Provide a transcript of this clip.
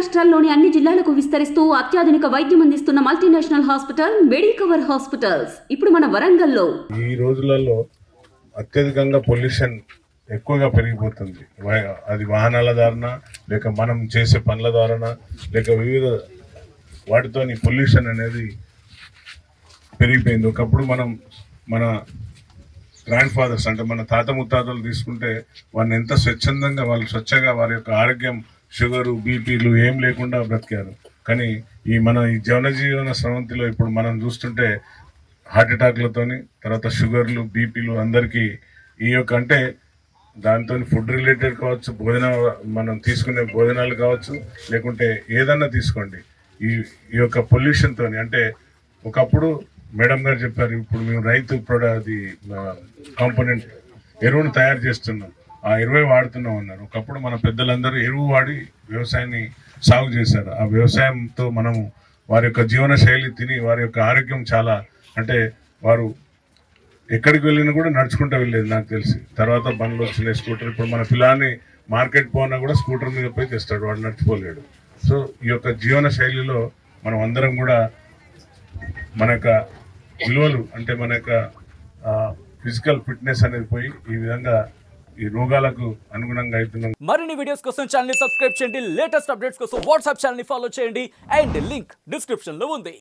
రాష్ట్రాల్లోని అన్ని జిల్లాలకు విస్తరిస్తూ అత్యాధునిక వైద్యం అందిస్తున్న మల్టీనేషనల్ హాస్పిటల్ మెడికవర్ హాస్పిటల్స్ ఇప్పుడు మన వరంగల్లో ఈ రోజులలో అత్యధికంగా పొల్యూషన్ ఎక్కువగా పెరిగిపోతుంది వా- అది వాహనాల ద్వారాన లేక మనం చేసే పనుల ద్వారాన లేక వివిధ వాటితోని పొల్యూషన్ అనేది పెరిగిపోయింది ఒకప్పుడు మనం మన గ్రాండ్ ఫాదర్స్ అంటే మన తాత ముత్తాతలు తీసుకుంటే వారిని ఎంత స్వచ్ఛందంగా వాళ్ళు స్వచ్ఛంగా వారి యొక్క ఆరోగ్యం షుగరు బీపీలు ఏం లేకుండా బ్రతికారు కానీ ఈ మన ఈ జనజీవన స్రవంతిలో ఇప్పుడు మనం చూస్తుంటే హార్ట్ అటాక్లతోని తర్వాత షుగర్లు బీపీలు అందరికీ ఈ యొక్క అంటే దాంతో ఫుడ్ రిలేటెడ్ కావచ్చు భోజన మనం తీసుకునే భోజనాలు కావచ్చు లేకుంటే ఏదన్నా తీసుకోండి ఈ ఈ యొక్క పొల్యూషన్ తోని అంటే ఒకప్పుడు మేడం గారు చెప్పారు ఇప్పుడు మేము రైతు ప్రొడ అది కాంపోనెంట్ ఎరువును తయారు చేస్తున్నాం ఆ ఎరువే వాడుతున్నాం అన్నారు ఒకప్పుడు మన పెద్దలందరూ ఎరువు వాడి వ్యవసాయాన్ని సాగు చేశారు ఆ వ్యవసాయంతో మనము వారి యొక్క జీవన శైలి తిని వారి యొక్క ఆరోగ్యం చాలా అంటే వారు ఎక్కడికి వెళ్ళినా కూడా నడుచుకుంటూ వెళ్ళేది నాకు తెలిసి తర్వాత బండ్లు వచ్చినాయి స్కూటర్ ఇప్పుడు మన పిల్లాన్ని మార్కెట్ పోనా కూడా స్కూటర్ మీద పోయి తెస్తాడు వాడు నడిచిపోలేడు సో ఈ యొక్క జీవన శైలిలో మనం అందరం కూడా మన యొక్క విలువలు అంటే మన యొక్క ఫిజికల్ ఫిట్నెస్ అనేది పోయి ఈ విధంగా ఈ రోగాలకు అనుగుణంగా అవుతున్నాం మరిన్ని వీడియోస్ కోసం ఛానల్ ని సబ్స్క్రైబ్ చేయండి లేటెస్ట్ అప్డేట్స్ కోసం వాట్సాప్ ఛానల్ ని ఫాలో చేయండి అండ్ లింక్ డిస్క్రిప్షన్ లో ఉంది